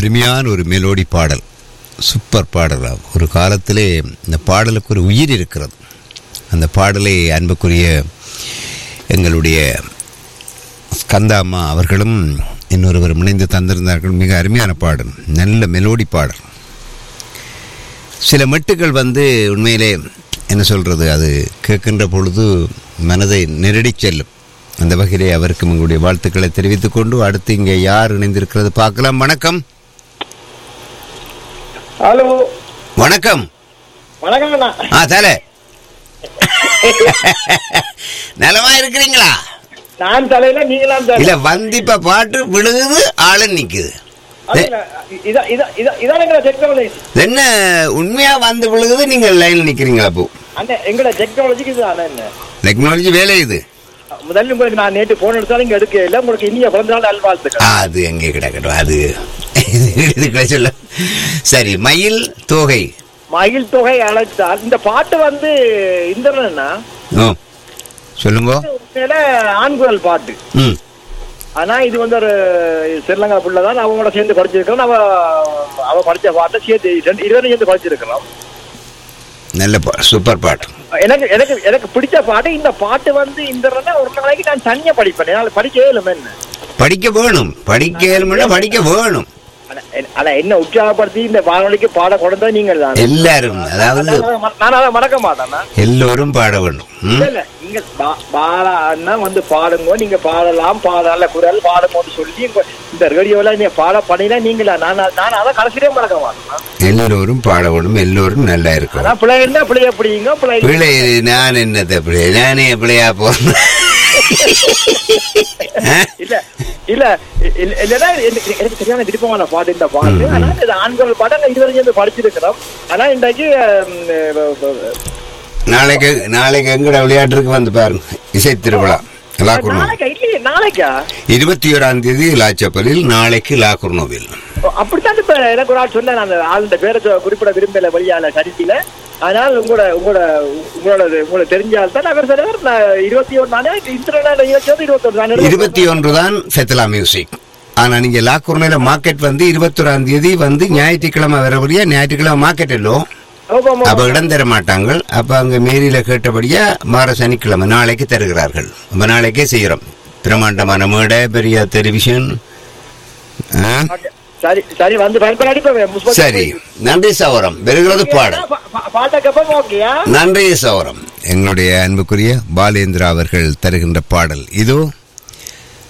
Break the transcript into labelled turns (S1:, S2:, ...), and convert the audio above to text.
S1: அருமையான ஒரு மெலோடி பாடல் சூப்பர் பாடலாம் ஒரு காலத்திலே இந்த பாடலுக்கு ஒரு உயிர் இருக்கிறது அந்த பாடலை அன்புக்குரிய எங்களுடைய ஸ்கந்தாம்மா அவர்களும் இன்னொருவர் இணைந்து தந்திருந்தார்கள் மிக அருமையான பாடல் நல்ல மெலோடி பாடல் சில மெட்டுகள் வந்து உண்மையிலே என்ன சொல்கிறது அது கேட்கின்ற பொழுது மனதை நெருடிச் செல்லும் அந்த வகையிலே அவருக்கு உங்களுடைய வாழ்த்துக்களை தெரிவித்துக் கொண்டு அடுத்து இங்கே யார் இணைந்திருக்கிறது பார்க்கலாம் வணக்கம்
S2: ஹலோ
S1: வணக்கம்
S2: வணக்கம் அண்ணா
S1: ஆ தலை நலமா இருக்கிறீங்களா
S2: நான் தலையில நீங்களாம் தலை
S1: இல்ல வந்து இப்ப பாட்டு விழுகுது ஆளு நிக்குது
S2: அது இல்ல, இதான் இதான் இதான் இதான் எங்களை டெக்னாலஜி
S1: என்ன உண்மையா வந்து விழுகுது நீங்க லைன்ல நிக்கிறீங்களா அப்போ
S2: அண்ணே எங்களை டெக்னாலஜிக்கு இது அண்ணா என்ன
S1: டெக்னாலஜி வேலை இது
S2: முதல்ல உங்களுக்கு நான் நேற்று போன் எடுத்தாலும் இங்க எடுக்க இல்லை உங்களுக்கு இனிய பிறந்த நாள் அல்வாழ்த்துக்கள்
S1: ஆ, அது எங்கே கிடக்கட்டும் அது இதுக்குள்ள சொல்ல சரி மயில் தோகை
S2: மயில் தொகை அழைத்தால் இந்த பாட்டு வந்து இந்திரனா
S1: ஓ சொல்லுங்க
S2: உண்மையில ஆண்குரல் பாட்டு
S1: ம்
S2: ஆனா இது வந்து ஒரு ஸ்ரீலங்கா பிள்ளை தான் அவங்களோட சேர்ந்து படிச்சிருக்கிறோம் அவ அவ படிச்ச பாட்டை சேர்த்து ரெண்டு- இருவரும் சேர்ந்து படிச்சிருக்கிறோம்
S1: நல்ல பா சூப்பர் பாட்டு
S2: எனக்கு எனக்கு எனக்கு பிடிச்ச பாட்டு இந்த பாட்டு வந்து இந்த ஒரு நாளைக்கு நான் தனியா படிப்பேன் என்னால படிக்கவே இல்லை என்ன
S1: படிக்க வேணும் படிக்க இயலுமில்ல, படிக்க வேணும்
S2: ஆனா, என்- ஆனா என்ன உற்சாகப்படுத்தி இந்த வானொலிக்கு பாட கொண்டு நீங்க தான்
S1: எல்லாரும் அதாவது
S2: நான் அதை மறக்க மாட்டேன்னா
S1: எல்லோரும் பாட வேண்டும் ம்?
S2: இல்ல இல்ல நீங்க பா- பாலா அண்ணா வந்து பாடுங்க நீங்க பாடலாம் பாடல குரல் பாடுங்கன்னு சொல்லி உங்க- இந்த ரேடியோல நீங்க பாட பண்ணினா நீங்களா நான் நான் அதை கடைசியிலே மறக்க மாட்டேன்
S1: எல்லோரும் பாட வேண்டும் எல்லோரும் நல்லா இருக்கணும்
S2: ஆனா பிள்ளை இருந்தா பிள்ளைய பிடிங்க பிள்ளை
S1: பிள்ளை நான் என்னத்த பிள்ளை நானே பிள்ளையா போறேன்
S2: இல்ல இல்ல இல்ல- இல்லன்னா எனக்கு எனக்கு சரியான விருப்பமான பாட்டு இந்த பாட்டு ஆனா இது ஆண்கள் பாட்டு அங்க இதுவரை சேர்ந்து படிச்சிருக்கிறோம் ஆனா இன்றைக்கு ம்,
S1: நாளைக்கு நாளைக்கு எங்கட விளையாட்டுக்கு வந்து பாருங்க இசை திருவிழா லாக்குர்னோ
S2: நாளைக்கா இல்லையே நாளைக்கா
S1: இருபத்தி ஓராம் தேதி லாச்சப்பலில் நாளைக்கு லாக்குர்னோவில்
S2: அப்படித்தான் இப்ப எனக்கு ஒரு ஆள் சொன்னேன் நான் ஆளுடைய பேரை சொ- குறிப்பிட விரும்பல வழியால சரித்தில அதனால் உங்களோட உங்களோட உங்களோட உங்களுக்கு தெரிஞ்ச ஆள் தான் அவர் சார் நான் இருபத்தி ஒன்று நானே இன்டர்நெட் நிகழ்ச்சி வந்து இருபத்தி ஒன்று
S1: இருபத்தி ஒன்று தான் செத்தலா மியூசிக் ஆனா நீங்க லாக்குர்னோல மார்க்கெட் வந்து இருபத்தொராம் தேதி வந்து ஞாயிற்றுக்கிழமை வரபடியா ஞாயிற்றுக்கிழமை மார்க்கெட் எல்லாம் அப்ப இடம் தர மாட்டாங்க அப்ப அங்க மேரியில கேட்டபடியா மாற சனிக்கிழமை நாளைக்கு தருகிறார்கள் அப்ப நாளைக்கே செய்யறோம் பிரமாண்டமான மேடை பெரிய டெலிவிஷன் ஆ?
S2: சரி சரி வந்து பயன்பட அடிப்பேன்
S1: சரி நன்றி சவரம் பெறுகிறது பாடல்
S2: பாட்டக்கப்பம் ஓகேயா
S1: நன்றி சவரம் எங்களுடைய அன்புக்குரிய பாலேந்திரா அவர்கள் தருகின்ற பாடல் இதோ